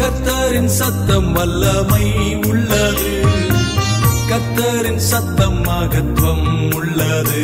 கத்தரின் சத்தம் வல்லமை உள்ளது கத்தரின் சத்தம் மகத்துவம் உள்ளது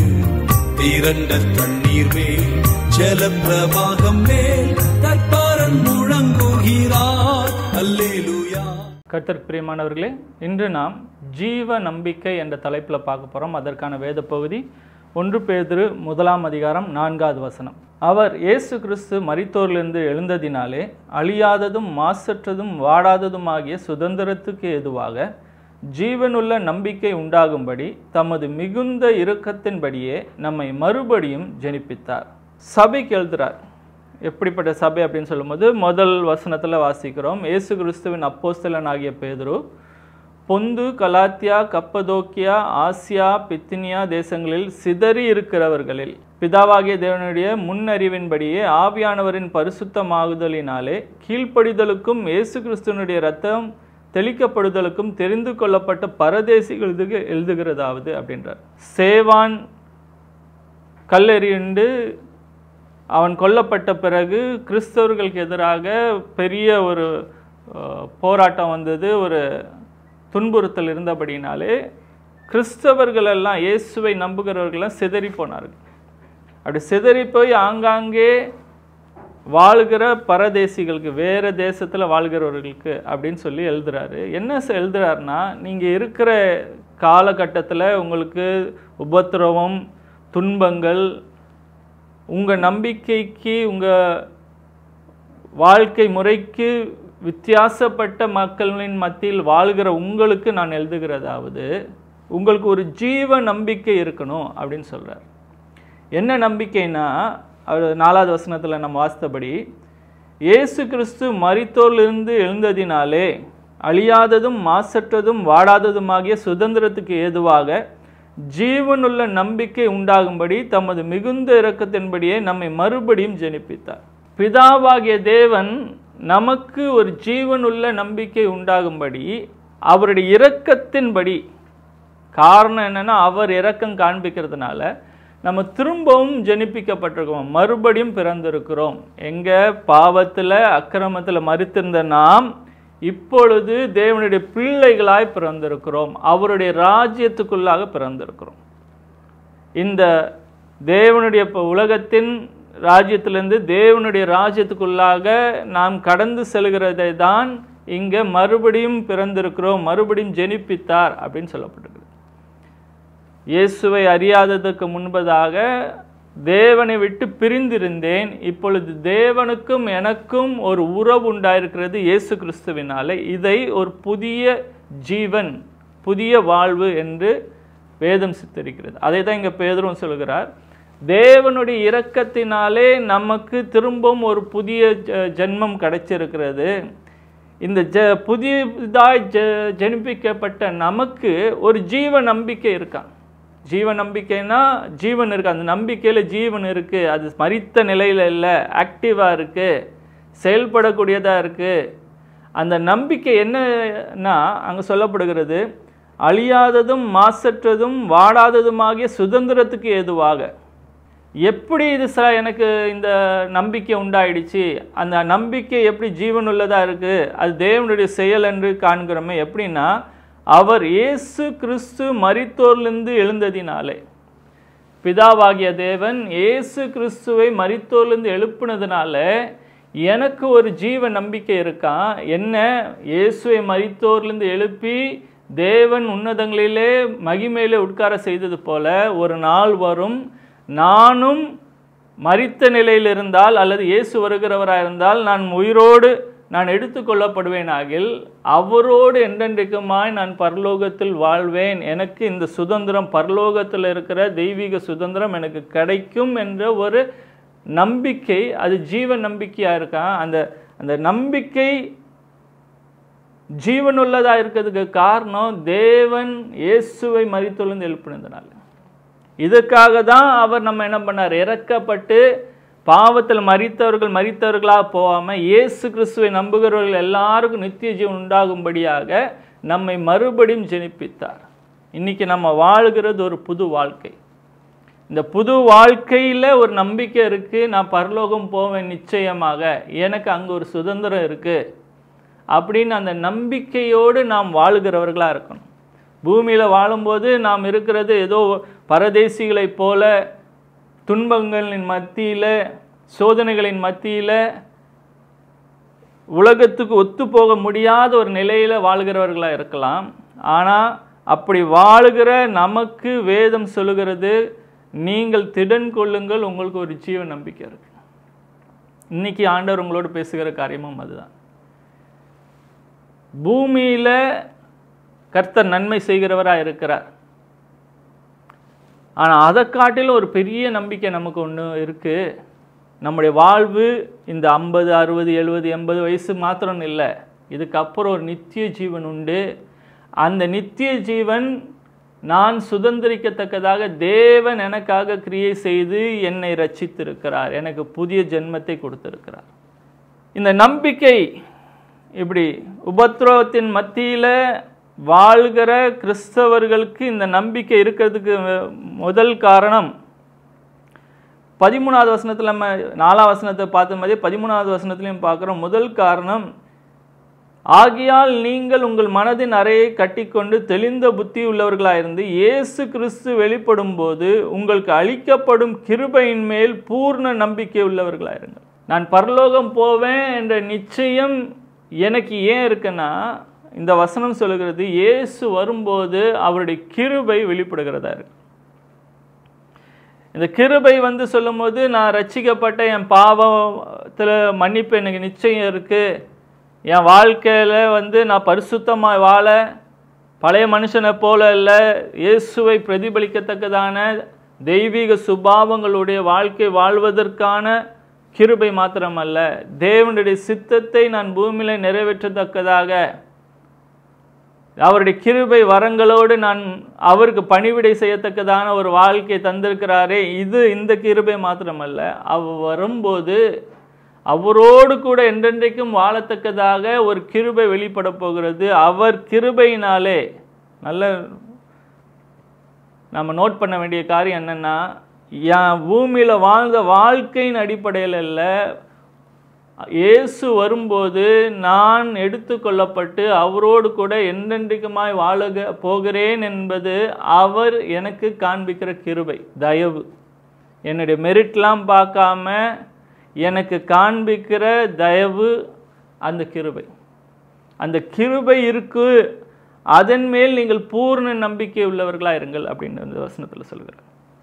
திரண்ட தண்ணீர் மேல் ஜலப்பிரவாகம் மேல் தற்பாரன் முழங்குகிறார் அல்லேலூயா கர்த்தருக்கு பிரியமானவர்களே இன்று நாம் ஜீவ நம்பிக்கை என்ற தலைப்பில் பார்க்க போகிறோம் அதற்கான வேத பகுதி ஒன்று பேதுரு முதலாம் அதிகாரம் நான்காவது வசனம் அவர் இயேசு கிறிஸ்து மரித்தோரிலிருந்து எழுந்ததினாலே அழியாததும் மாசற்றதும் வாடாததுமாகிய சுதந்திரத்துக்கு ஏதுவாக ஜீவனுள்ள நம்பிக்கை உண்டாகும்படி தமது மிகுந்த இரக்கத்தின்படியே நம்மை மறுபடியும் ஜெனிப்பித்தார் சபைக்கு எழுதுறார் எப்படிப்பட்ட சபை அப்படின்னு சொல்லும்போது முதல் வசனத்தில் வாசிக்கிறோம் இயேசு கிறிஸ்துவின் அப்போஸ்தலன் ஆகிய பேதுரு பொந்து கலாத்தியா கப்பதோக்கியா ஆசியா பித்தினியா தேசங்களில் சிதறி இருக்கிறவர்களில் பிதாவாகிய தேவனுடைய முன்னறிவின்படியே ஆவியானவரின் பரிசுத்தமாகுதலினாலே கீழ்ப்படிதலுக்கும் இயேசு கிறிஸ்துவனுடைய ரத்தம் தெளிக்கப்படுதலுக்கும் தெரிந்து கொள்ளப்பட்ட பரதேசிகளுக்கு எழுதுகிறதாவது அப்படின்றார் சேவான் கல்லெறியுண்டு அவன் கொல்லப்பட்ட பிறகு கிறிஸ்தவர்களுக்கு எதிராக பெரிய ஒரு அஹ், போராட்டம் வந்தது ஒரு துன்புறுத்தல் இருந்தபடினாலே கிறிஸ்தவர்கள் எல்லாம் இயேசுவை நம்புகிறவர்கள்லாம் சிதறி போனார்கள் அப்படி சிதறி போய் ஆங்காங்கே வாழ்கிற பரதேசிகளுக்கு வேறு தேசத்தில் வாழ்கிறவர்களுக்கு அப்படின்னு சொல்லி எழுதுறாரு என்ன செ- எழுதுறாருன்னா நீங்கள் இருக்கிற காலகட்டத்தில் உங்களுக்கு உபத்திரவம் துன்பங்கள் உங்கள் நம்பிக்கைக்கு உங்கள் வாழ்க்கை முறைக்கு வித்தியாசப்பட்ட மக்களின் மத்தியில் வாழ்கிற உங்களுக்கு நான் எழுதுகிறதாவது உங்களுக்கு ஒரு ஜீவ நம்பிக்கை இருக்கணும் அப்படின்னு சொல்கிறார் என்ன நம்பிக்கைனா அவர் நாலாவது வசனத்தில் நம்ம வாசித்தபடி இயேசு கிறிஸ்து மரித்தோரிலிருந்து எழுந்ததினாலே அழியாததும் மாசற்றதும் வாடாததுமாகிய சுதந்திரத்துக்கு ஏதுவாக ஜீவனுள்ள நம்பிக்கை உண்டாகும்படி தமது மிகுந்த இரக்கத்தின்படியே நம்மை மறுபடியும் ஜெனிப்பித்தார் பிதாவாகிய தேவன் நமக்கு ஒரு ஜீவனுள்ள நம்பிக்கை உண்டாகும்படி அவருடைய இரக்கத்தின்படி காரணம் என்னன்னா அவர் இரக்கம் காண்பிக்கிறதுனால நம்ம திரும்பவும் ஜெனிப்பிக்கப்பட்டிருக்கோம் மறுபடியும் பிறந்திருக்கிறோம் எங்க பாவத்தில் அக்கிரமத்தில் மறித்திருந்த நாம் இப்பொழுது தேவனுடைய பிள்ளைகளாய் பிறந்திருக்கிறோம் அவருடைய ராஜ்யத்துக்குள்ளாக பிறந்திருக்கிறோம் இந்த தேவனுடைய ப- உலகத்தின் ராஜ்யத்திலிருந்து தேவனுடைய ராஜ்யத்துக்குள்ளாக நாம் கடந்து செல்கிறதை தான் இங்கே மறுபடியும் பிறந்திருக்கிறோம் மறுபடியும் ஜெனிப்பித்தார் அப்படின்னு சொல்லப்பட்டிருக்கு இயேசுவை அறியாததற்கு முன்பதாக தேவனை விட்டு பிரிந்திருந்தேன் இப்பொழுது தேவனுக்கும் எனக்கும் ஒரு உறவு உண்டாயிருக்கிறது இயேசு கிறிஸ்துவினாலே இதை ஒரு புதிய ஜீவன் புதிய வாழ்வு என்று வேதம் சித்தரிக்கிறது அதை தான் இங்கே பேதரும் சொல்கிறார் தேவனுடைய இரக்கத்தினாலே நமக்கு திரும்பவும் ஒரு புதிய ஜ- ஜென்மம் கிடைச்சிருக்கிறது இந்த ஜ புதியதாய் ஜ ஜனிப்பிக்கப்பட்ட நமக்கு ஒரு ஜீவ நம்பிக்கை இருக்கான் ஜீவ நம்பிக்கைனா ஜீவன் இருக்கு அந்த நம்பிக்கையில் ஜீவன் இருக்கு அது மரித்த நிலையில் இல்லை ஆக்டிவாக இருக்கு செயல்படக்கூடியதாக இருக்கு அந்த நம்பிக்கை என்னன்னா அங்கே சொல்லப்படுகிறது அழியாததும் மாசற்றதும் வாடாததுமாகிய சுதந்திரத்துக்கு ஏதுவாக எப்படி இது ச எனக்கு இந்த நம்பிக்கை உண்டாயிடுச்சு அந்த நம்பிக்கை எப்படி ஜீவன் உள்ளதா இருக்கு அது தேவனுடைய செயல் என்று காண்கிறோமே எப்படின்னா அவர் இயேசு கிறிஸ்து மரித்தோர்லிருந்து எழுந்ததினாலே பிதாவாகிய தேவன் இயேசு கிறிஸ்துவை மரித்தோர்லிருந்து எழுப்புனதுனால எனக்கு ஒரு ஜீவ நம்பிக்கை இருக்கான் என்ன இயேசுவை மரித்தோர்லிருந்து எழுப்பி தேவன் உன்னதங்களிலே மகிமையிலே உட்கார செய்தது போல ஒரு நாள் வரும் நானும் மரித்த நிலையில் இருந்தால் அல்லது இயேசு வருகிறவராக இருந்தால் நான் உயிரோடு நான் எடுத்துக்கொள்ளப்படுவேனாகில் அவரோடு என்றென்றைக்குமாய் நான் பரலோகத்தில் வாழ்வேன் எனக்கு இந்த சுதந்திரம் பரலோகத்தில் இருக்கிற தெய்வீக சுதந்திரம் எனக்கு கிடைக்கும் என்ற ஒரு நம்பிக்கை அது ஜீவ நம்பிக்கையாக இருக்கான் அந்த அந்த நம்பிக்கை ஜீவனுள்ளதாக இருக்கிறதுக்கு காரணம் தேவன் இயேசுவை மறித்தொழுந்து எழுப்பினதுனால இதுக்காக தான் அவர் நம்ம என்ன பண்ணார் இறக்கப்பட்டு பாவத்தில் மறித்தவர்கள் மறித்தவர்களாக போகாமல் இயேசு கிறிஸ்துவை நம்புகிறவர்கள் எல்லாருக்கும் நித்திய ஜீவன் உண்டாகும்படியாக நம்மை மறுபடியும் ஜெனிப்பித்தார் இன்னைக்கு நம்ம வாழ்கிறது ஒரு புது வாழ்க்கை இந்த புது வாழ்க்கையில் ஒரு நம்பிக்கை இருக்குது நான் பரலோகம் போவேன் நிச்சயமாக எனக்கு அங்கே ஒரு சுதந்திரம் இருக்குது அப்படின்னு அந்த நம்பிக்கையோடு நாம் வாழுகிறவர்களாக இருக்கணும் பூமியில் வாழும்போது நாம் இருக்கிறது ஏதோ பரதேசிகளைப் போல துன்பங்களின் மத்தியில் சோதனைகளின் மத்தியில் உலகத்துக்கு ஒத்து போக முடியாத ஒரு நிலையில் வாழ்கிறவர்களாக இருக்கலாம் ஆனால் அப்படி வாழுகிற நமக்கு வேதம் சொல்லுகிறது நீங்கள் திடன் கொள்ளுங்கள் உங்களுக்கு ஒரு ஜீவ நம்பிக்கை இருக்கு இன்னைக்கு ஆண்டவர் உங்களோடு பேசுகிற காரியமும் அதுதான் பூமியில கர்த்தர் நன்மை செய்கிறவராக இருக்கிறார் ஆனால் அதை காட்டிலும் ஒரு பெரிய நம்பிக்கை நமக்கு ஒன்று இருக்குது நம்முடைய வாழ்வு இந்த ஐம்பது அறுபது எழுபது எண்பது வயசு மாத்திரம் இல்லை இதுக்கப்புறம் ஒரு நித்திய ஜீவன் உண்டு அந்த நித்திய ஜீவன் நான் சுதந்திரிக்கத்தக்கதாக தேவன் எனக்காக கிரியை செய்து என்னை ரட்சித்திருக்கிறார் எனக்கு புதிய ஜென்மத்தை கொடுத்திருக்கிறார் இந்த நம்பிக்கை இப்படி உபத்திரவத்தின் மத்தியில் வாழ்கிற கிறிஸ்தவர்களுக்கு இந்த நம்பிக்கை இருக்கிறதுக்கு முதல் காரணம் பதிமூணாவது வசனத்தில் நம்ம நாலாம் வசனத்தை பார்த்த மாதிரி பதிமூணாவது வசனத்துலையும் பார்க்குறோம் முதல் காரணம் ஆகியால் நீங்கள் உங்கள் மனதின் அறையை கட்டிக்கொண்டு தெளிந்த புத்தி உள்ளவர்களாயிருந்து இயேசு கிறிஸ்து வெளிப்படும் போது உங்களுக்கு அளிக்கப்படும் கிருபையின் மேல் பூர்ண நம்பிக்கை உள்ளவர்களாயிருங்கள் நான் பரலோகம் போவேன் என்ற நிச்சயம் எனக்கு ஏன் இருக்குன்னா இந்த வசனம் சொல்லுகிறது இயேசு வரும்போது அவருடைய கிருபை வெளிப்படுகிறதா இருக்கு இந்த கிருபை வந்து சொல்லும்போது நான் ரட்சிக்கப்பட்ட என் பாவத்தில் மன்னிப்பு எனக்கு நிச்சயம் இருக்குது என் வாழ்க்கையில் வந்து நான் பரிசுத்தமாக வாழ பழைய மனுஷனை போல இல்லை இயேசுவை பிரதிபலிக்கத்தக்கதான தெய்வீக சுபாவங்களுடைய வாழ்க்கை வாழ்வதற்கான கிருபை மாத்திரமல்ல தேவனுடைய சித்தத்தை நான் பூமியில் நிறைவேற்றத்தக்கதாக அவருடைய கிருபை வரங்களோடு நான் அவருக்கு பணிவிடை செய்யத்தக்கதான ஒரு வாழ்க்கையை தந்திருக்கிறாரே இது இந்த கிருபை மாத்திரமல்ல அவர் வரும்போது அவரோடு கூட என்றென்றைக்கும் வாழத்தக்கதாக ஒரு கிருபை வெளிப்பட போகிறது அவர் கிருபையினாலே நல்ல நம்ம நோட் பண்ண வேண்டிய காரியம் என்னென்னா என் பூமியில் வாழ்ந்த வாழ்க்கையின் அடிப்படையில் இல்லை இயேசு வரும்போது நான் எடுத்துக்கொள்ளப்பட்டு அவரோடு கூட என்றென்றைக்குமாய் வாழுக போகிறேன் என்பது அவர் எனக்கு காண்பிக்கிற கிருபை தயவு என்னுடைய மெரிட்லாம் பார்க்காம எனக்கு காண்பிக்கிற தயவு அந்த கிருபை அந்த கிருபை இருக்கு அதன் மேல் நீங்கள் பூர்ண நம்பிக்கை உள்ளவர்களாக இருங்கள் அப்படின்னு அந்த வசனத்தில் சொல்கிறார்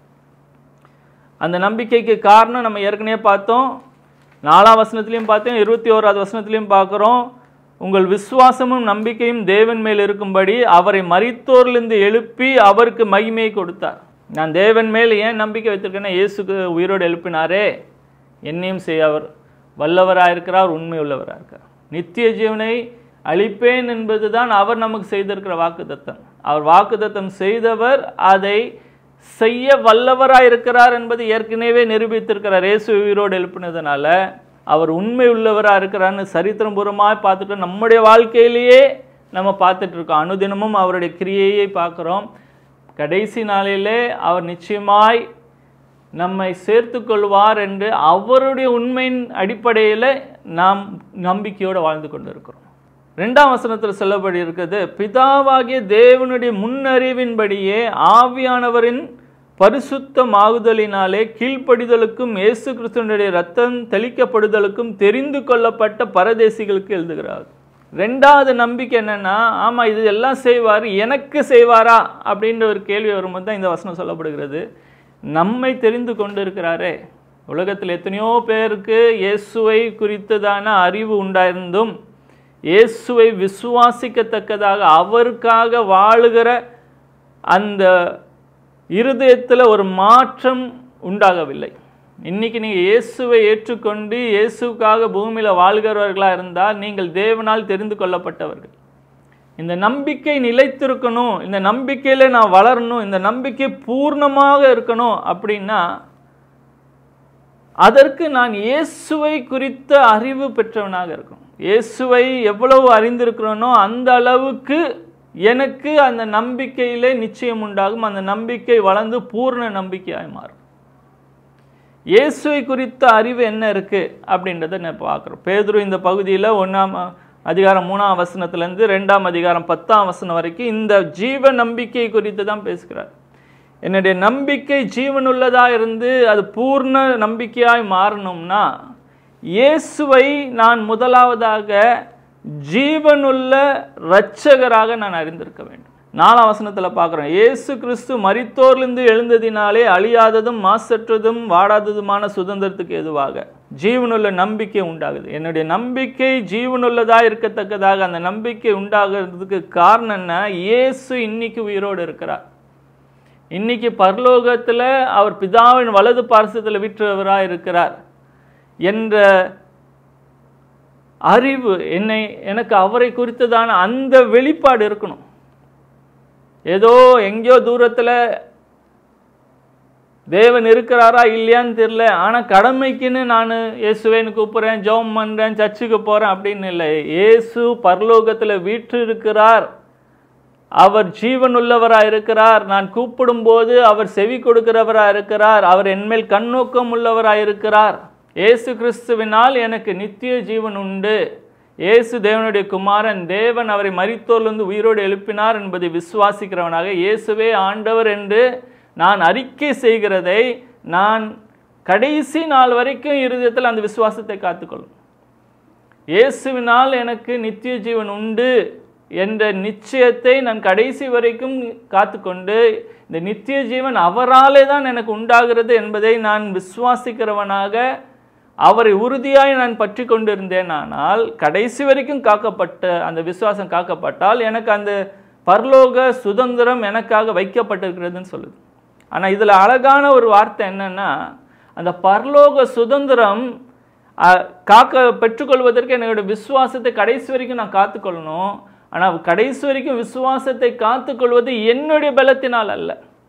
அந்த நம்பிக்கைக்கு காரணம் நம்ம ஏற்கனவே பார்த்தோம் நாலாம் வசனத்திலையும் பார்த்தோம் இருபத்தி ஓராவது வசனத்திலையும் பார்க்குறோம் உங்கள் விசுவாசமும் நம்பிக்கையும் தேவன் மேல் இருக்கும்படி அவரை மரித்தோரிலிருந்து எழுப்பி அவருக்கு மகிமையை கொடுத்தார் நான் தேவன் மேல் ஏன் நம்பிக்கை வைத்திருக்கேன்னா இயேசுக்கு உயிரோடு எழுப்பினாரே என்னையும் செய்ய அவர் வல்லவராக இருக்கிறார் உண்மை உள்ளவராக இருக்கிறார் நித்திய ஜீவனை அளிப்பேன் என்பது தான் அவர் நமக்கு செய்திருக்கிற வாக்குத்தத்தம் அவர் வாக்குத்தத்தம் செய்தவர் அதை செய்ய வல்லவராக இருக்கிறார் என்பது ஏற்கனவே நிரூபித்திருக்கிறார் இயேசு உயிரோடு எழுப்பினதுனால அவர் உண்மை உள்ளவராக இருக்கிறார்னு சரித்திரம் பூர்வமாக பார்த்துட்டு நம்முடைய வாழ்க்கையிலேயே நம்ம பார்த்துட்டு இருக்கோம் அனுதினமும் அவருடைய கிரியையை பார்க்குறோம் கடைசி நாளிலே அவர் நிச்சயமாய் நம்மை சேர்த்து கொள்வார் என்று அவருடைய உண்மையின் அடிப்படையில் நாம் நம்பிக்கையோடு வாழ்ந்து கொண்டு இருக்கிறோம் ரெண்டாம் வசனத்தில் சொல்லப்படி இருக்கிறது பிதாவாகிய தேவனுடைய முன்னறிவின்படியே ஆவியானவரின் பரிசுத்தமாகுதலினாலே கீழ்ப்படிதலுக்கும் இயேசு கிறிஸ்துவனுடைய ரத்தம் தெளிக்கப்படுதலுக்கும் தெரிந்து கொள்ளப்பட்ட பரதேசிகளுக்கு எழுதுகிறார் ரெண்டாவது நம்பிக்கை என்னன்னா ஆமாம் இது எல்லாம் செய்வார் எனக்கு செய்வாரா அப்படின்ற ஒரு கேள்வி வரும்போது தான் இந்த வசனம் சொல்லப்படுகிறது நம்மை தெரிந்து கொண்டு இருக்கிறாரே உலகத்தில் எத்தனையோ பேருக்கு இயேசுவை குறித்ததான அறிவு உண்டாயிருந்தும் இயேசுவை விசுவாசிக்கத்தக்கதாக அவருக்காக வாழுகிற அந்த இருதயத்தில் ஒரு மாற்றம் உண்டாகவில்லை இன்னைக்கு நீங்கள் இயேசுவை ஏற்றுக்கொண்டு இயேசுக்காக பூமியில் வாழ்கிறவர்களாக இருந்தால் நீங்கள் தேவனால் தெரிந்து கொள்ளப்பட்டவர்கள் இந்த நம்பிக்கை நிலைத்திருக்கணும் இந்த நம்பிக்கையில் நான் வளரணும் இந்த நம்பிக்கை பூர்ணமாக இருக்கணும் அப்படின்னா அதற்கு நான் இயேசுவை குறித்த அறிவு பெற்றவனாக இருக்கணும் இயேசுவை எவ்வளவு அறிந்திருக்கிறோனோ அந்த அளவுக்கு எனக்கு அந்த நம்பிக்கையிலே நிச்சயம் உண்டாகும் அந்த நம்பிக்கை வளர்ந்து பூர்ண நம்பிக்கையாய் மாறும் இயேசுவை குறித்த அறிவு என்ன இருக்குது அப்படின்றத நான் பார்க்குறோம் பேதுரு இந்த பகுதியில் ஒன்றாம் அதிகாரம் மூணாம் வசனத்திலேருந்து ரெண்டாம் அதிகாரம் பத்தாம் வசனம் வரைக்கும் இந்த ஜீவ நம்பிக்கை குறித்து தான் பேசுகிறார் என்னுடைய நம்பிக்கை ஜீவனுள்ளதா இருந்து அது பூர்ண நம்பிக்கையாய் மாறணும்னா இயேசுவை நான் முதலாவதாக ஜீவனுள்ள இரட்சகராக நான் அறிந்திருக்க வேண்டும் நாலாம் வசனத்தில் பார்க்குறோம் இயேசு கிறிஸ்து மரித்தோர்லிருந்து எழுந்ததினாலே அழியாததும் மாசற்றதும் வாடாததுமான சுதந்திரத்துக்கு எதுவாக ஜீவனுள்ள நம்பிக்கை உண்டாகுது என்னுடைய நம்பிக்கை ஜீவனுள்ளதா இருக்கத்தக்கதாக அந்த நம்பிக்கை உண்டாகிறதுக்கு காரணம் என்ன இயேசு இன்னைக்கு உயிரோடு இருக்கிறார் இன்னைக்கு பரலோகத்தில் அவர் பிதாவின் வலது பார்சத்தில் விற்றவராக இருக்கிறார் என்ற அறிவு என்னை எனக்கு அவரை குறித்ததான அந்த வெளிப்பாடு இருக்கணும் ஏதோ எங்கேயோ தூரத்தில் தேவன் இருக்கிறாரா இல்லையான்னு தெரியல ஆனால் கடமைக்குன்னு நான் இயேசுவேன்னு கூப்பிட்றேன் ஜெபம் பண்ணுறேன் சர்ச்சுக்கு போகிறேன் அப்படின்னு இல்லை இயேசு பரலோகத்தில் வீற்று இருக்கிறார் அவர் ஜீவனுள்ளவராக இருக்கிறார் நான் கூப்பிடும்போது அவர் செவி கொடுக்கிறவராக இருக்கிறார் அவர் என்மேல் கண்ணோக்கம் உள்ளவராக இருக்கிறார் இயேசு கிறிஸ்துவினால் எனக்கு நித்திய ஜீவன் உண்டு இயேசு தேவனுடைய குமாரன் தேவன் அவரை மரித்தோர்லிருந்து உயிரோடு எழுப்பினார் என்பதை விசுவாசிக்கிறவனாக இயேசுவே ஆண்டவர் என்று நான் அறிக்கை செய்கிறதை நான் கடைசி நாள் வரைக்கும் இருதயத்தில் அந்த விசுவாசத்தை காத்துக்கொள்ளும் இயேசுவினால் எனக்கு நித்திய ஜீவன் உண்டு என்ற நிச்சயத்தை நான் கடைசி வரைக்கும் காத்துக்கொண்டு இந்த நித்திய ஜீவன் அவராலே தான் எனக்கு உண்டாகிறது என்பதை நான் விசுவாசிக்கிறவனாக அவரை உறுதியாய் நான் பற்றி கொண்டிருந்தேன் ஆனால் கடைசி வரைக்கும் காக்கப்பட்ட அந்த விசுவாசம் காக்கப்பட்டால் எனக்கு அந்த பரலோக சுதந்திரம் எனக்காக வைக்கப்பட்டிருக்கிறதுன்னு சொல்லுது ஆனால் இதில் அழகான ஒரு வார்த்தை என்னன்னா அந்த பரலோக சுதந்திரம் அஹ், காக்க பெற்றுக்கொள்வதற்கு என்னோட விசுவாசத்தை கடைசி வரைக்கும் நான் காத்துக்கொள்ளணும் ஆனால் கடைசி வரைக்கும் விசுவாசத்தை காத்துக்கொள்வது என்னுடைய பலத்தினால் அல்ல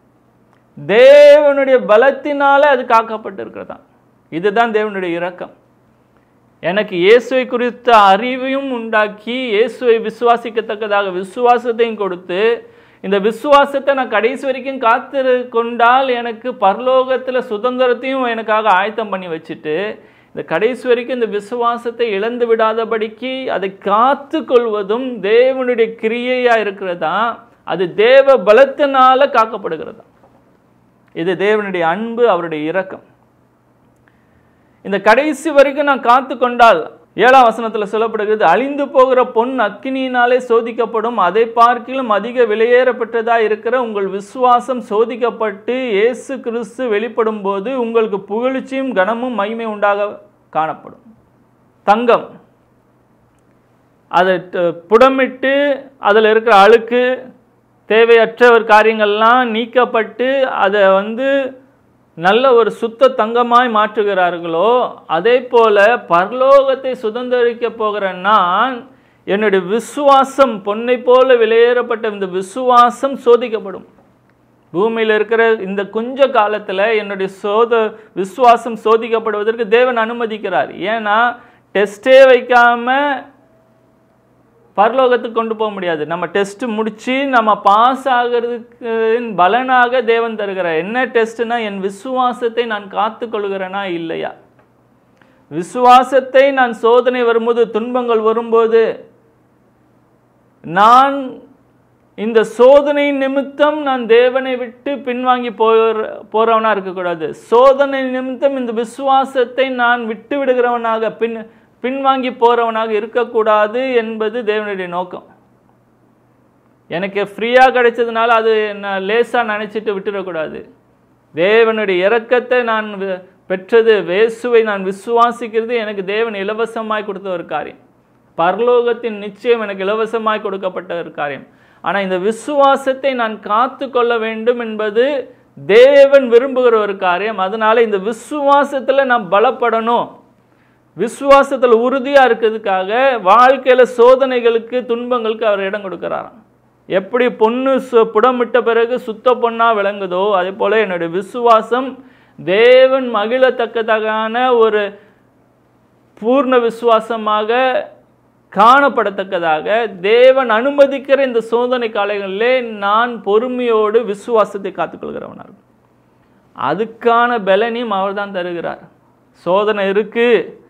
தேவனுடைய பலத்தினால அது காக்கப்பட்டிருக்கிறதா இதுதான் தேவனுடைய இரக்கம் எனக்கு இயேசுவை குறித்த அறிவையும் உண்டாக்கி இயேசுவை விசுவாசிக்கத்தக்கதாக விசுவாசத்தையும் கொடுத்து இந்த விசுவாசத்தை நான் கடைசி வரைக்கும் காத்து கொண்டால் எனக்கு பரலோகத்தில் சுதந்திரத்தையும் எனக்காக ஆயத்தம் பண்ணி வச்சுட்டு இந்த கடைசி வரைக்கும் இந்த விசுவாசத்தை இழந்து விடாதபடிக்கு அதை காத்து கொள்வதும் தேவனுடைய கிரியையா இருக்கிறதா அது தேவ பலத்தினால காக்கப்படுகிறதா இது தேவனுடைய அன்பு அவருடைய இரக்கம் இந்த கடைசி வரைக்கும் நான் காத்து கொண்டால் ஏழாம் வசனத்தில் சொல்லப்படுகிறது அழிந்து போகிற பொன் அக்கினியினாலே சோதிக்கப்படும் அதை பார்க்கிலும் அதிக விலையேறப்பட்டதா இருக்கிற உங்கள் விசுவாசம் சோதிக்கப்பட்டு இயேசு கிறிஸ்து வெளிப்படும் போது உங்களுக்கு புகழ்ச்சியும் கனமும் மகிமை உண்டாக காணப்படும் தங்கம் அதை ட- புடமிட்டு அதில் இருக்கிற அழுக்கு தேவையற்ற ஒரு காரியங்கள்லாம் நீக்கப்பட்டு அதை வந்து நல்ல ஒரு சுத்த தங்கமாய் மாற்றுகிறார்களோ அதே போல பரலோகத்தை சுதந்திரிக்க போகிற நான் என்னுடைய விசுவாசம் பொன்னை போல விலையேறப்பட்ட இந்த விசுவாசம் சோதிக்கப்படும் பூமியில் இருக்கிற இந்த கொஞ்ச காலத்தில் என்னுடைய சோத விசுவாசம் சோதிக்கப்படுவதற்கு தேவன் அனுமதிக்கிறார் ஏன்னா டெஸ்டே வைக்காம பரலோகத்துக்கு கொண்டு போக முடியாது நம்ம டெஸ்ட் முடிச்சு நம்ம பாஸ் ஆகிறதுக்கு பலனாக தேவன் தருகிறார் என்ன டெஸ்ட்னா என் விசுவாசத்தை நான் காத்து கொள்கிறேனா இல்லையா விசுவாசத்தை நான் சோதனை வரும்போது துன்பங்கள் வரும்போது நான் இந்த சோதனை நிமித்தம் நான் தேவனை விட்டு பின்வாங்கி போகிற போறவனா இருக்கக்கூடாது சோதனை நிமித்தம் இந்த விசுவாசத்தை நான் விட்டு விடுகிறவனாக பின் பின்வாங்கி போறவனாக இருக்கக்கூடாது என்பது தேவனுடைய நோக்கம் எனக்கு ஃப்ரீயாக கிடைச்சதுனால அது நான் லேசாக நினச்சிட்டு விட்டுறக்கூடாது தேவனுடைய இரக்கத்தை நான் வி- பெற்றது வேசுவை நான் விசுவாசிக்கிறது எனக்கு தேவன் இலவசமாய் கொடுத்த ஒரு காரியம் பரலோகத்தின் நிச்சயம் எனக்கு இலவசமாய் கொடுக்கப்பட்ட ஒரு காரியம் ஆனால் இந்த விசுவாசத்தை நான் காத்து கொள்ள வேண்டும் என்பது தேவன் விரும்புகிற ஒரு காரியம் அதனால இந்த விசுவாசத்தில் நான் பலப்படணும் விசுவாசத்தில் உறுதியாக இருக்கிறதுக்காக வாழ்க்கையில் சோதனைகளுக்கு துன்பங்களுக்கு அவர் இடம் கொடுக்கிறாராம் எப்படி பொண்ணு சு- புடமிட்ட பிறகு சுத்த பொண்ணா விளங்குதோ அதே போல என்னுடைய விசுவாசம் தேவன் மகிழத்தக்கதான ஒரு பூர்ண விசுவாசமாக காணப்படத்தக்கதாக தேவன் அனுமதிக்கிற இந்த சோதனை காலங்களிலே நான் பொறுமையோடு விசுவாசத்தை காத்துக்கொள்கிறவனாக இருக்கும். அதுக்கான பலனையும் அவர் தான் தருகிறார் சோதனை இருக்கு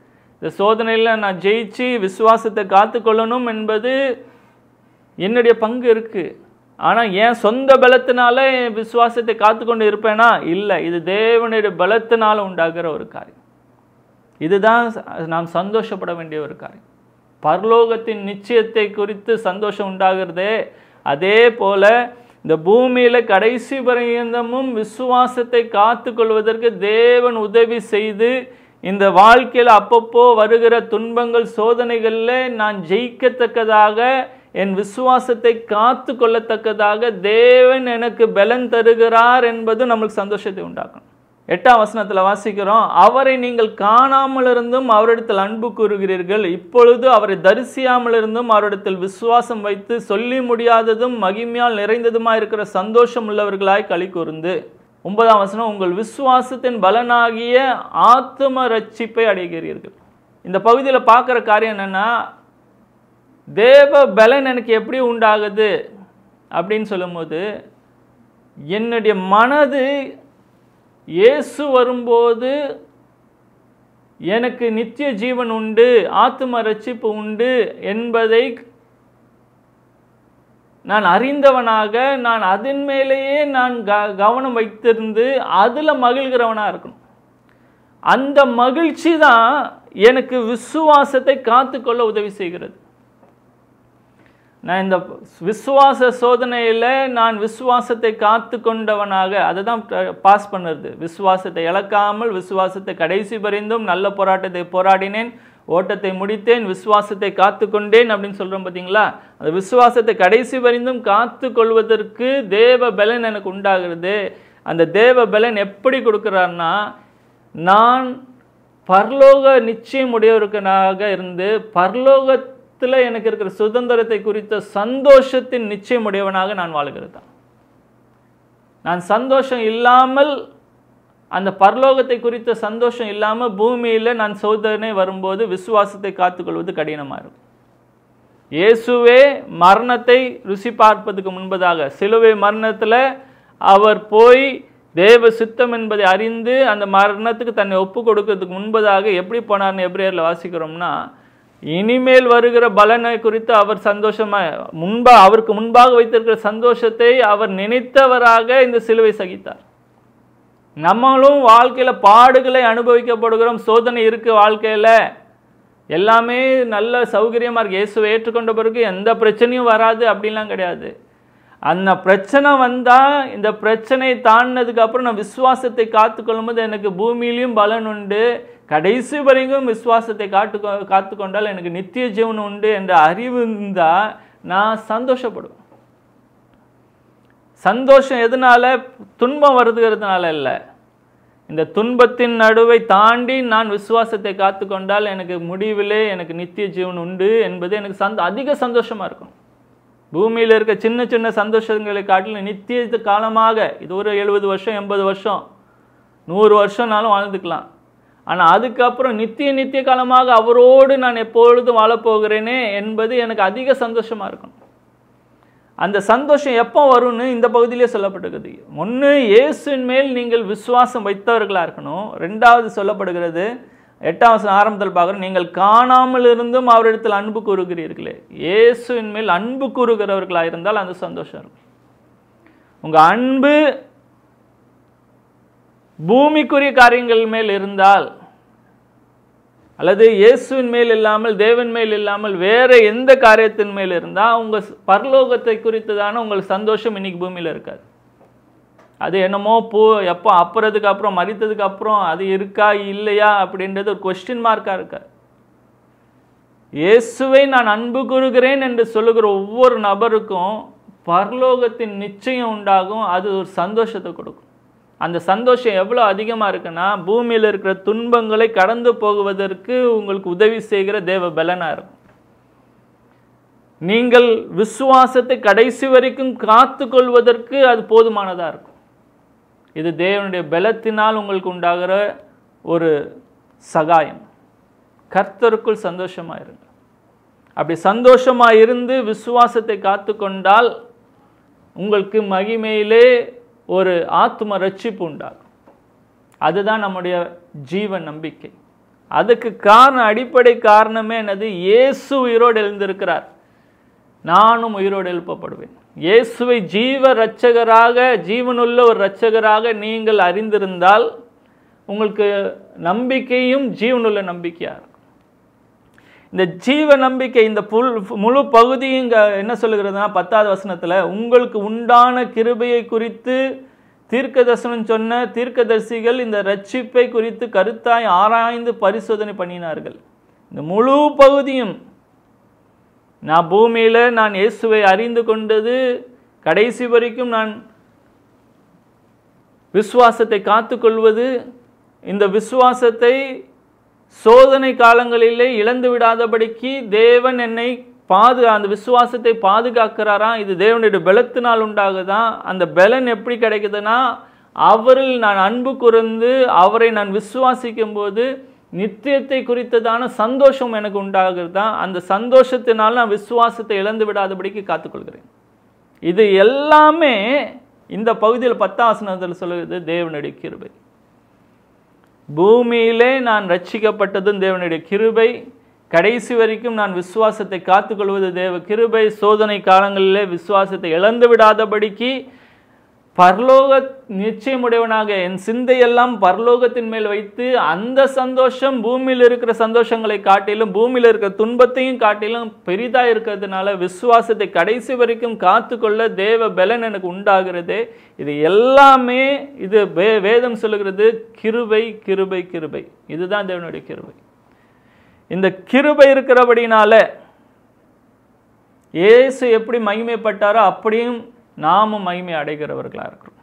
இந்த சோதனையில் நான் ஜெயிச்சு விசுவாசத்தை காத்துக்கொள்ளணும் என்பது என்னுடைய பங்கு இருக்கு ஆனால் என் சொந்த பலத்தினால என் விசுவாசத்தை காத்துக்கொண்டு இருப்பேனா இல்லை இது தேவனுடைய பலத்தினால உண்டாகிற ஒரு காரியம் இதுதான் நாம் சந்தோஷப்பட வேண்டிய ஒரு காரியம் பரலோகத்தின் நிச்சயத்தை குறித்து சந்தோஷம் உண்டாகிறதே அதே போல இந்த பூமியில கடைசி பரியந்தமும் விசுவாசத்தை காத்துக்கொள்வதற்கு தேவன் உதவி செய்து இந்த வாழ்க்கையில் அப்பப்போ வருகிற துன்பங்கள் சோதனைகளில் நான் ஜெயிக்கத்தக்கதாக என் விசுவாசத்தை காத்து கொள்ளத்தக்கதாக தேவன் எனக்கு பலன் தருகிறார் என்பது நம்மளுக்கு சந்தோஷத்தை உண்டாக்கணும் எட்டாம் வசனத்தில் வாசிக்கிறோம் அவரை நீங்கள் காணாமல் இருந்தும் அவரிடத்தில் அன்பு கூறுகிறீர்கள் இப்பொழுது அவரை தரிசியாமல் இருந்தும் அவரிடத்தில் விசுவாசம் வைத்து சொல்லி முடியாததும் மகிமையால் நிறைந்ததுமாய் இருக்கிற சந்தோஷம் உள்ளவர்களாய் களி கூர்ந்து ஒன்பதாம் வசனம் உங்கள் விசுவாசத்தின் பலனாகிய ஆத்தும ரட்சிப்பை அடைகிறீர்கள் இந்த பகுதியில் பார்க்குற காரியம் என்னன்னா தேவ பலன் எனக்கு எப்படி உண்டாகுது அப்படின்னு சொல்லும்போது என்னுடைய மனது இயேசு வரும்போது எனக்கு நித்திய ஜீவன் உண்டு ஆத்தும ரட்சிப்பு உண்டு என்பதை நான் அறிந்தவனாக நான் அதன் மேலேயே நான் க கவனம் வைத்திருந்து அதில் மகிழ்கிறவனாக இருக்கணும் அந்த மகிழ்ச்சி தான் எனக்கு விசுவாசத்தை காத்துக்கொள்ள உதவி செய்கிறது நான் இந்த விசுவாச சோதனையில் நான் விசுவாசத்தை காத்து கொண்டவனாக அதை தான் பாஸ் பண்ணுறது விசுவாசத்தை இழக்காமல் விசுவாசத்தை கடைசி பரிந்தும் நல்ல போராட்டத்தை போராடினேன் ஓட்டத்தை முடித்தேன் விசுவாசத்தை காத்து கொண்டேன் அப்படின்னு சொல்கிறோம் பார்த்தீங்களா அந்த விசுவாசத்தை கடைசி வரைந்தும் காத்து கொள்வதற்கு தேவ பலன் எனக்கு உண்டாகிறது அந்த தேவ பலன் எப்படி கொடுக்குறாருன்னா நான் பரலோக நிச்சயம் உடையவருக்கனாக இருந்து பரலோகத்தில் எனக்கு இருக்கிற சுதந்திரத்தை குறித்த சந்தோஷத்தின் நிச்சயம் உடையவனாக நான் வாழ்கிறது நான் சந்தோஷம் இல்லாமல் அந்த பரலோகத்தை குறித்த சந்தோஷம் இல்லாமல் பூமியில் நான் சோதனை வரும்போது விசுவாசத்தை காத்துக்கொள்வது கடினமாக இருக்கும் இயேசுவே மரணத்தை ருசி பார்ப்பதுக்கு முன்பதாக சிலுவை மரணத்தில் அவர் போய் தேவ சித்தம் என்பதை அறிந்து அந்த மரணத்துக்கு தன்னை ஒப்பு கொடுக்கறதுக்கு முன்பதாக எப்படி போனார்னு எப்ரேயரில் வாசிக்கிறோம்னா இனிமேல் வருகிற பலனை குறித்து அவர் சந்தோஷமாக முன்பா அவருக்கு முன்பாக வைத்திருக்கிற சந்தோஷத்தை அவர் நினைத்தவராக இந்த சிலுவை சகித்தார் நம்மளும் வாழ்க்கையில் பாடுகளை அனுபவிக்கப்படுகிறோம் சோதனை இருக்கு வாழ்க்கையில் எல்லாமே நல்ல சௌகரியமாக இருக்கு இயேசுவை ஏற்றுக்கொண்ட பிறகு எந்த பிரச்சனையும் வராது அப்படின்லாம் கிடையாது அந்த பிரச்சனை வந்தால் இந்த பிரச்சனையை தாண்டினதுக்கு அப்புறம் நான் விசுவாசத்தை காத்துக்கொள்ளும் போது எனக்கு பூமியிலையும் பலன் உண்டு கடைசி வரைக்கும் விசுவாசத்தை காத்து காத்துக்கொண்டால் எனக்கு நித்திய ஜீவன் உண்டு என்ற அறிவு இருந்தால் நான் சந்தோஷப்படுவேன் சந்தோஷம் எதனால துன்பம் வருதுங்கிறதுனால இல்லை இந்த துன்பத்தின் நடுவை தாண்டி நான் விசுவாசத்தை காத்துக்கொண்டால் எனக்கு முடிவிலே எனக்கு நித்திய ஜீவன் உண்டு என்பது எனக்கு சந்த அதிக சந்தோஷமாக இருக்கும் பூமியில் இருக்க சின்ன சின்ன சந்தோஷங்களை காட்டிலும் நித்திய காலமாக இது ஒரு எழுபது வருஷம் எண்பது வருஷம் நூறு வருஷம்னாலும் வாழ்ந்துக்கலாம் ஆனால் அதுக்கப்புறம் நித்திய நித்திய காலமாக அவரோடு நான் எப்பொழுதும் வாழப்போகிறேனே என்பது எனக்கு அதிக சந்தோஷமாக இருக்கும் அந்த சந்தோஷம் எப்போ வரும்னு இந்த பகுதியிலே சொல்லப்பட்டிருக்குது ஒன்று இயேசுவின் மேல் நீங்கள் விசுவாசம் வைத்தவர்களாக இருக்கணும் ரெண்டாவது சொல்லப்படுகிறது எட்டாம் வசனம் ஆரம்பத்தில் பார்க்குறோம் நீங்கள் காணாமல் இருந்தும் அவரிடத்தில் அன்பு கூறுகிறீர்களே இயேசுவின் மேல் அன்பு கூறுகிறவர்களாக இருந்தால் அந்த சந்தோஷம் இருக்கும் உங்கள் அன்பு பூமிக்குரிய காரியங்கள் மேல் இருந்தால் அல்லது இயேசுவின் மேல் இல்லாமல் தேவன் மேல் இல்லாமல் வேற எந்த காரியத்தின் மேல் இருந்தால் உங்கள் பரலோகத்தை குறித்ததான உங்களுக்கு சந்தோஷம் இன்னைக்கு பூமியில் இருக்காது அது என்னமோ பூ எப்போ அப்புறதுக்கு அப்புறம் மறித்ததுக்கு அப்புறம் அது இருக்கா இல்லையா அப்படின்றது ஒரு கொஸ்டின் மார்க்காக இருக்கா இயேசுவை நான் அன்பு கூறுகிறேன் என்று சொல்லுகிற ஒவ்வொரு நபருக்கும் பரலோகத்தின் நிச்சயம் உண்டாகும் அது ஒரு சந்தோஷத்தை கொடுக்கும் அந்த சந்தோஷம் எவ்வளோ அதிகமாக இருக்குன்னா பூமியில் இருக்கிற துன்பங்களை கடந்து போகுவதற்கு உங்களுக்கு உதவி செய்கிற தேவ பலனாக இருக்கும் நீங்கள் விசுவாசத்தை கடைசி வரைக்கும் காத்து கொள்வதற்கு அது போதுமானதாக இருக்கும் இது தேவனுடைய பலத்தினால் உங்களுக்கு உண்டாகிற ஒரு சகாயம் கர்த்தருக்குள் சந்தோஷமாக இருங்க அப்படி சந்தோஷமாக இருந்து விசுவாசத்தை காத்து கொண்டால் உங்களுக்கு மகிமையிலே ஒரு ஆத்ம ரட்சிப்பு உண்டாகும் அதுதான் நம்முடைய ஜீவ நம்பிக்கை அதுக்கு காரணம் அடிப்படை காரணமே என்னது இயேசு உயிரோடு எழுந்திருக்கிறார் நானும் உயிரோடு எழுப்பப்படுவேன் இயேசுவை ஜீவ இரட்சகராக ஜீவனுள்ள ஒரு இரட்சகராக நீங்கள் அறிந்திருந்தால் உங்களுக்கு நம்பிக்கையும் ஜீவனுள்ள நம்பிக்கையா இருக்கும் இந்த ஜீவ நம்பிக்கை இந்த புல் முழு பகுதியும் இங்க என்ன சொல்லுகிறதுனா பத்தாவது வசனத்துல உங்களுக்கு உண்டான கிருபையை குறித்து தீர்க்கதர்சனம் சொன்ன தீர்க்கதரிசிகள் இந்த ரட்சிப்பை குறித்து கருத்தாய் ஆராய்ந்து பரிசோதனை பண்ணினார்கள் இந்த முழு பகுதியும் நான் பூமியில நான் இயேசுவை அறிந்து கொண்டது கடைசி வரைக்கும் நான் விசுவாசத்தை காத்துக்கொள்வது இந்த விசுவாசத்தை சோதனை காலங்களிலே இழந்து விடாதபடிக்கு தேவன் என்னை பாது அந்த விசுவாசத்தை பாதுகாக்கிறாரா இது தேவனுடைய பலத்தினால் உண்டாகுதா அந்த பலன் எப்படி கிடைக்குதுன்னா அவரில் நான் அன்பு கூர்ந்து அவரை நான் விசுவாசிக்கும் போது நித்தியத்தை குறித்ததான சந்தோஷம் எனக்கு உண்டாகுதா அந்த சந்தோஷத்தினால் நான் விசுவாசத்தை இழந்து விடாதபடிக்கு காத்துக்கொள்கிறேன் இது எல்லாமே இந்த பகுதியில் பத்தாசனத்தில் சொல்லுகிறது தேவனுடைய கிருபை பூமியிலே நான் ரட்சிக்கப்பட்டதும் தேவனுடைய கிருபை கடைசி வரைக்கும் நான் விசுவாசத்தை காத்துக்கொள்வது தேவ கிருபை சோதனை காலங்களிலே விசுவாசத்தை இழந்து விடாதபடிக்கு பரலோக நிச்சயமுடையவனாக என் சிந்தையெல்லாம் பரலோகத்தின் மேல் வைத்து அந்த சந்தோஷம் பூமியில் இருக்கிற சந்தோஷங்களை காட்டிலும் பூமியில் இருக்கிற துன்பத்தையும் காட்டிலும் பெரிதாக இருக்கிறதுனால விசுவாசத்தை கடைசி வரைக்கும் காத்துக்கொள்ள தேவ பலன் எனக்கு உண்டாகிறது இது எல்லாமே இது வே வேதம் சொல்லுகிறது கிருபை கிருபை கிருபை இதுதான் தேவனுடைய கிருபை இந்த கிருபை இருக்கிறபடினால இயேசு எப்படி மகிமைப்பட்டாரோ அப்படியும் நாமும் மகிமை அடைகிறவர்களாக இருக்கிறோம்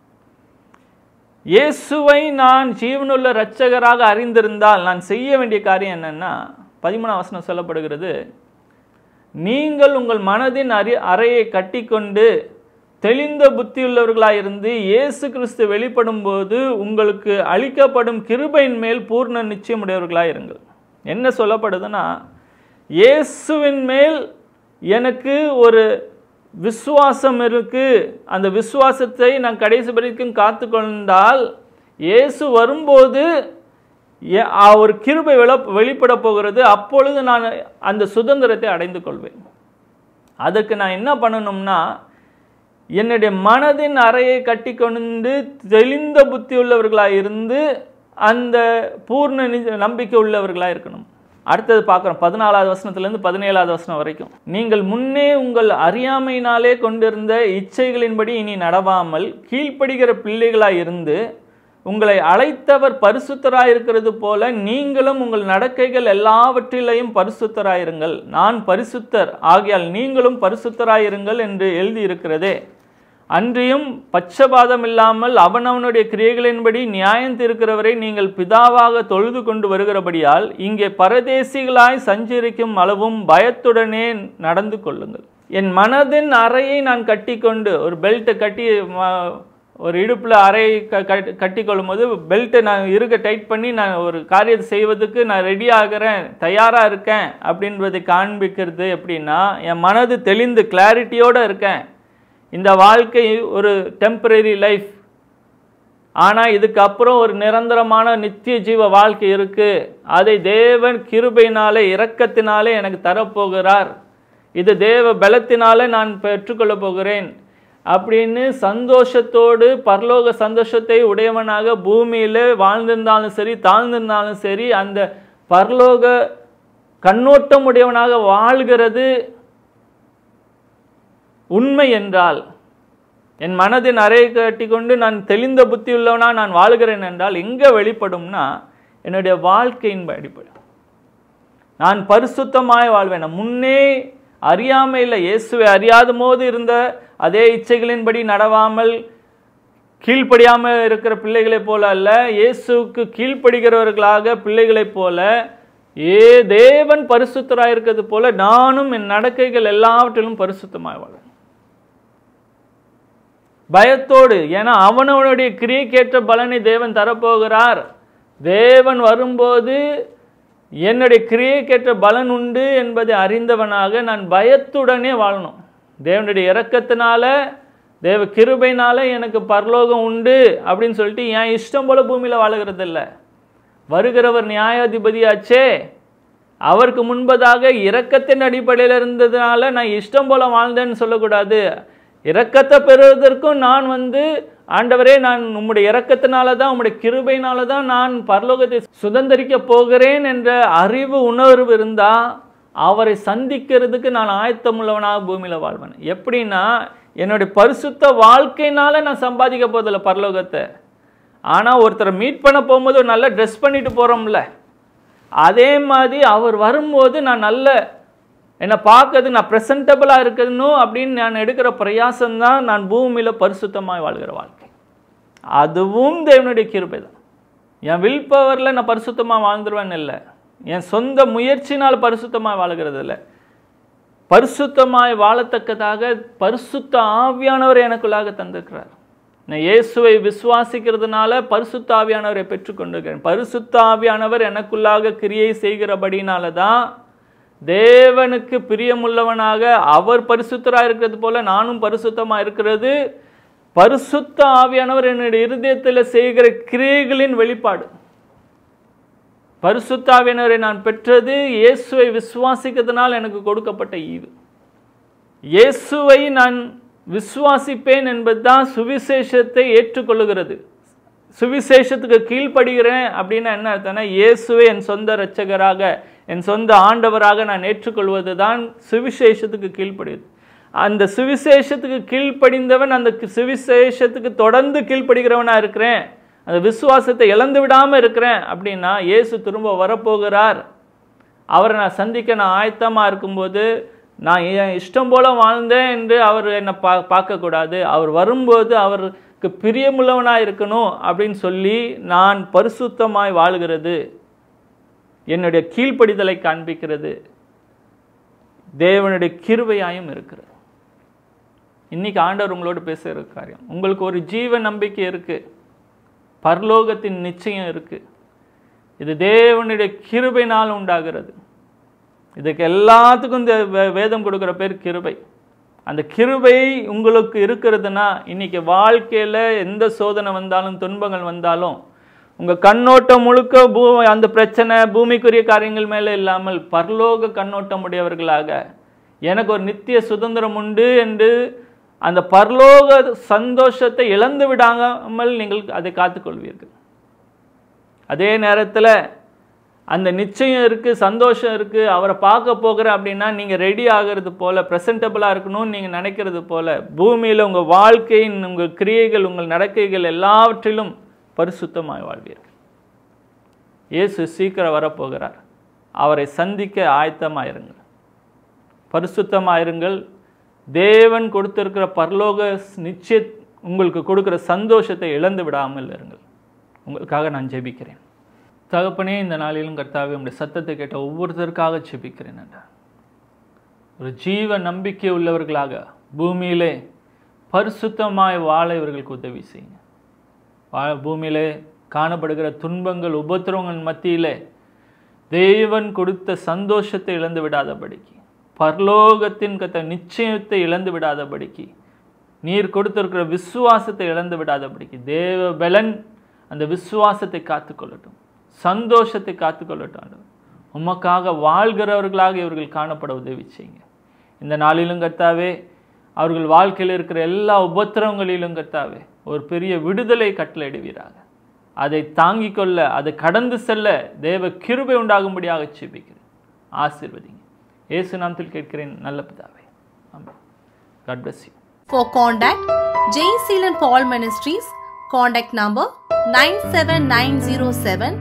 இயேசுவை நான் ஜீவனுள்ள இரட்சகராக அறிந்திருந்தால் நான் செய்ய வேண்டிய காரியம் என்னன்னா பதிமூணாம் வசனம் சொல்லப்படுகிறது நீங்கள் உங்கள் மனதின் அறி அறையை கட்டிக்கொண்டு தெளிந்த புத்தியுள்ளவர்களாயிருந்து இயேசு கிறிஸ்து வெளிப்படும் போது உங்களுக்கு அளிக்கப்படும் கிருபையின் மேல் பூர்ண நிச்சயமுடையவர்களாக இருங்கள் என்ன சொல்லப்படுதுன்னா இயேசுவின் மேல் எனக்கு ஒரு விசுவாசம் இருக்கு அந்த விசுவாசத்தை நான் கடைசி வரைக்கும் காத்து கொண்டால் இயேசு வரும்போது எ- ஆ, ஒரு கிருபை வெளி வெளிப்பட போகிறது அப்பொழுது நான் அந்த சுதந்திரத்தை அடைந்து கொள்வேன் அதுக்கு நான் என்ன பண்ணணும்னா என்னுடைய மனதின் அறையை கட்டி கொண்டு தெளிந்த புத்தி உள்ளவர்களாக இருந்து அந்த பூர்ண நி- நம்பிக்கை உள்ளவர்களாக இருக்கணும் அடுத்தது பார்க்குறோம் பதினாலாவது வசனத்திலேருந்து பதினேழாவது வசனம் வரைக்கும் நீங்கள் முன்னே உங்கள் அறியாமையினாலே கொண்டிருந்த இச்சைகளின்படி இனி நடவாமல் கீழ்ப்படுகிற பிள்ளைகளாய் இருந்து உங்களை அழைத்தவர் பரிசுத்தராய் இருக்கிறது போல நீங்களும் உங்கள் நடக்கைகள் எல்லாவற்றிலையும் பரிசுத்தராயிருங்கள் நான் பரிசுத்தர் ஆகையால் நீங்களும் பரிசுத்தராயிருங்கள் என்று எழுதியிருக்கிறதே அன்றியும் பட்சபாதம் இல்லாமல் அவனவனுடைய கிரியைகளின்படி நியாயம் தீர்க்கிறவரை நீங்கள் பிதாவாக தொழுது கொண்டு வருகிறபடியால் இங்கே பரதேசிகளாய் சஞ்சரிக்கும் அளவும் பயத்துடனே நடந்து கொள்ளுங்கள் என் மனதின் அறையை நான் கட்டிக்கொண்டு ஒரு பெல்ட்டை கட்டி ம- ஒரு இடுப்பில் அறையை க கட்டி- கட்டிக்கொள்ளும் போது பெல்ட்டை நான் இருக்க டைட் பண்ணி நான் ஒரு காரியத்தை செய்வதற்கு நான் ரெடி ஆகிறேன் தயாராக இருக்கேன் அப்படின்றதை காண்பிக்கிறது எப்படின்னா என் மனது தெளிந்து கிளாரிட்டியோடு இருக்கேன் இந்த வாழ்க்கை ஒரு டெம்பரரி லைஃப் ஆனால் இதுக்கப்புறம் ஒரு நிரந்தரமான நித்திய ஜீவ வாழ்க்கை இருக்கு அதை தேவன் கிருபையினாலே இரக்கத்தினாலே எனக்கு தரப்போகிறார் இது தேவ பலத்தினாலே நான் பெற்றுக்கொள்ளப் போகிறேன் அப்படின்னு சந்தோஷத்தோடு பரலோக சந்தோஷத்தை உடையவனாக பூமியில் வாழ்ந்திருந்தாலும் சரி தாழ்ந்திருந்தாலும் சரி அந்த பரலோக கண்ணோட்டம் உடையவனாக வாழ்கிறது உண்மை என்றால் என் மனதின் அறையை கட்டிக்கொண்டு நான் தெளிந்த புத்தியுள்ளவனா நான் வாழ்கிறேன் என்றால் எங்கே வெளிப்படும்னா என்னுடைய வாழ்க்கையின் அடிப்படை நான் பரிசுத்தமாய் வாழ்வேன் நான் முன்னே அறியாமையில் இயேசுவை அறியாத போது இருந்த அதே இச்சைகளின்படி நடவாமல் கீழ்ப்படியாமல் இருக்கிற பிள்ளைகளைப் போல அல்ல இயேசுவுக்கு கீழ்ப்படுகிறவர்களாக பிள்ளைகளைப் போல ஏ தேவன் பரிசுத்தராக இருக்கிறது போல நானும் என் நடக்கைகள் எல்லாவற்றிலும் பரிசுத்தமாய் வாழ்வேன் பயத்தோடு ஏன்னா அவனவனுடைய கிரியைக்கேற்ற பலனை தேவன் தரப்போகிறார் தேவன் வரும்போது என்னுடைய கிரியைக்கேற்ற பலன் உண்டு என்பதை அறிந்தவனாக நான் பயத்துடனே வாழணும் தேவனுடைய இரக்கத்தினால தேவ கிருபைனால எனக்கு பரலோகம் உண்டு அப்படின்னு சொல்லிட்டு என் இஷ்டம் போல பூமியில் வாழுகிறது இல்லை வருகிறவர் நியாயாதிபதியாச்சே அவருக்கு முன்பதாக இரக்கத்தின் அடிப்படையில் இருந்ததுனால நான் இஷ்டம் போல வாழ்ந்தேன்னு சொல்லக்கூடாது இரக்கத்தை பெறுவதற்கும் நான் வந்து ஆண்டவரே நான் உம்முடைய இரக்கத்தினால தான் உம்முடைய கிருபையினால தான் நான் பரலோகத்தை சுதந்திரிக்க போகிறேன் என்ற அறிவு உணர்வு இருந்தா அவரை சந்திக்கிறதுக்கு நான் ஆயத்தமுள்ளவனாக பூமியில் வாழ்வேன் எப்படின்னா என்னுடைய பரிசுத்த வாழ்க்கையினால நான் சம்பாதிக்க போதில்ல பரலோகத்தை ஆனால் ஒருத்தரை மீட் பண்ண போகும்போது ஒரு நல்ல ட்ரெஸ் பண்ணிட்டு போகிறோம்ல அதே மாதிரி அவர் வரும்போது நான் நல்ல என்னை பார்க்கறது நான் ப்ரெசன்டபுளாக இருக்கணும் அப்படின்னு நான் எடுக்கிற பிரயாசம்தான் நான் பூமியில் பரிசுத்தமாய் வாழ்கிற வாழ்க்கை அதுவும் தேவனுடைய கிருபை தான் என் வில் பவரில் நான் பரிசுத்தமாக வாழ்ந்துருவேன் இல்லை என் சொந்த முயற்சினால் பரிசுத்தமாக வாழ்கிறது இல்லை பரிசுத்தமாய் வாழத்தக்கதாக பரிசுத்த ஆவியானவர் எனக்குள்ளாக தந்திருக்கிறார் நான் இயேசுவை விசுவாசிக்கிறதுனால பரிசுத்த ஆவியானவரை பெற்றுக்கொண்டிருக்கிறேன் பரிசுத்த ஆவியானவர் எனக்குள்ளாக கிரியை செய்கிறபடினால தான் தேவனுக்கு பிரியமுள்ளவனாக அவர் பரிசுத்தராக இருக்கிறது போல நானும் பரிசுத்தமாக இருக்கிறது பரிசுத்த ஆவியானவர் என்னுடைய இருதயத்தில் செய்கிற கிரியைகளின் வெளிப்பாடு பரிசுத்தாவினரை நான் பெற்றது இயேசுவை விசுவாசிக்கிறதுனால் எனக்கு கொடுக்கப்பட்ட ஈவு இயேசுவை நான் விசுவாசிப்பேன் என்பதுதான் சுவிசேஷத்தை ஏற்றுக்கொள்ளுகிறது சுவிசேஷத்துக்கு கீழ்ப்படுகிறேன் அப்படின்னா என்ன அர்த்தம்னா இயேசுவை என் சொந்த இரட்சகராக என் சொந்த ஆண்டவராக நான் ஏற்றுக்கொள்வது தான் சுவிசேஷத்துக்கு கீழ்ப்படுகிறது அந்த சுவிசேஷத்துக்கு கீழ்ப்படிந்தவன் அந்த சுவிசேஷத்துக்கு தொடர்ந்து கீழ்ப்படுகிறவனா இருக்கிறேன் அந்த விசுவாசத்தை இழந்து விடாமல் இருக்கிறேன் அப்படின்னா இயேசு திரும்ப வரப்போகிறார் அவரை நான் சந்திக்க நான் ஆயத்தமாக இருக்கும்போது நான் என் இஷ்டம் போல வாழ்ந்தேன் என்று அவர் என்னை பா பார்க்கக்கூடாது அவர் வரும்போது அவருக்கு பிரியமுள்ளவனாக இருக்கணும் அப்படின்னு சொல்லி நான் பரிசுத்தமாய் வாழ்கிறது என்னுடைய கீழ்ப்படிதலை காண்பிக்கிறது தேவனுடைய கிருபையாயும் இருக்கிறது இன்னைக்கு ஆண்டவர் உங்களோடு பேசுகிற காரியம் உங்களுக்கு ஒரு ஜீவ நம்பிக்கை இருக்குது பரலோகத்தின் நிச்சயம் இருக்குது இது தேவனுடைய கிருபைனால் உண்டாகிறது இதுக்கு எல்லாத்துக்கும் இந்த வே- வேதம் கொடுக்குற பேர் கிருபை அந்த கிருபை உங்களுக்கு இருக்கிறதுனா இன்னைக்கு வாழ்க்கையில் எந்த சோதனை வந்தாலும் துன்பங்கள் வந்தாலும் உங்கள் கண்ணோட்டம் முழுக்க பூ அந்த பிரச்சனை பூமிக்குரிய காரியங்கள் மேலே இல்லாமல் பரலோக கண்ணோட்டம் உடையவர்களாக எனக்கு ஒரு நித்திய சுதந்திரம் உண்டு என்று அந்த பரலோக சந்தோஷத்தை இழந்து விடாமல் நீங்கள் அதை காத்துக்கொள்வீர்கள் அதே நேரத்தில் அந்த நிச்சயம் இருக்குது சந்தோஷம் இருக்குது அவரை பார்க்க போகிறேன் அப்படின்னா நீங்கள் ரெடி ஆகிறது போல் ப்ரெசன்டபுளாக இருக்கணும்னு நீங்கள் நினைக்கிறது போல் பூமியில் உங்கள் வாழ்க்கையின் உங்கள் கிரியைகள் உங்கள் நடக்கைகள் எல்லாவற்றிலும் பரிசுத்தமாய் வாழ்வீர்கள் இயேசு சீக்கிரம் வரப்போகிறார் அவரை சந்திக்க ஆயத்தமாயிருங்கள் பரிசுத்தமாயிருங்கள் தேவன் கொடுத்திருக்கிற பரலோக நிச்சய உங்களுக்கு கொடுக்கிற சந்தோஷத்தை இழந்து விடாமல் இருங்கள் உங்களுக்காக நான் ஜெபிக்கிறேன் தகப்பனே இந்த நாளிலும் கர்த்தாவே உங்களுடைய சத்தத்தை கேட்ட ஒவ்வொருத்தருக்காக ஜெபிக்கிறேன் என்றார் ஒரு ஜீவ நம்பிக்கை உள்ளவர்களாக பூமியிலே பரிசுத்தமாய் வாழ இவர்களுக்கு உதவி செய்யுங்க வா பூமியிலே காணப்படுகிற துன்பங்கள் உபத்திரவங்கள் மத்தியிலே தேவன் கொடுத்த சந்தோஷத்தை இழந்து விடாதபடிக்கு பரலோகத்தின் கத்த நிச்சயத்தை இழந்து விடாதபடிக்கு நீர் கொடுத்திருக்கிற விசுவாசத்தை இழந்து விடாதபடிக்கு தேவ பலன் அந்த விசுவாசத்தை காத்துக்கொள்ளட்டும் சந்தோஷத்தை காத்துக்கொள்ளட்டும் ஆண்டவர். உமக்காக வாழ்கிறவர்களாக இவர்கள் காணப்பட உதவி செய்யுங்க இந்த நாளிலும் கர்த்தாவே அவர்கள் வாழ்க்கையில் இருக்கிற எல்லா உபத்திரவங்களிலும் கர்த்தாவே ஒரு பெரிய விடுதலை கட்டளையிடுவீராக அதை தாங்கிக் கொள்ள அதை கடந்து செல்ல தேவ கிருபை உண்டாகும்படியாக செபிக்கிறேன் ஆசீர்வதிங்க இயேசு நாமத்தில் கேட்கிறேன் நல்ல பிதாவே amen god bless you For contact, J. Sealan Paul Ministries, contact number 97907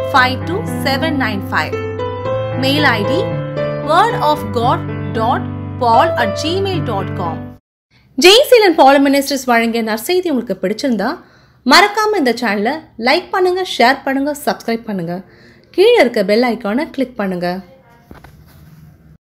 52795. Mail ID wordofgod.paul at gmail.com. Jayaseelan Paul ministers வழங்கிய நற்செய்தி உங்களுக்கு பிடிச்சிருந்தா மறக்காம இந்த சேனலை லைக் பண்ணுங்க ஷேர் பண்ணுங்க சப்ஸ்கிரைப் பண்ணுங்க கீழே இருக்க பெல் ஐக்கானை கிளிக் பண்ணுங்க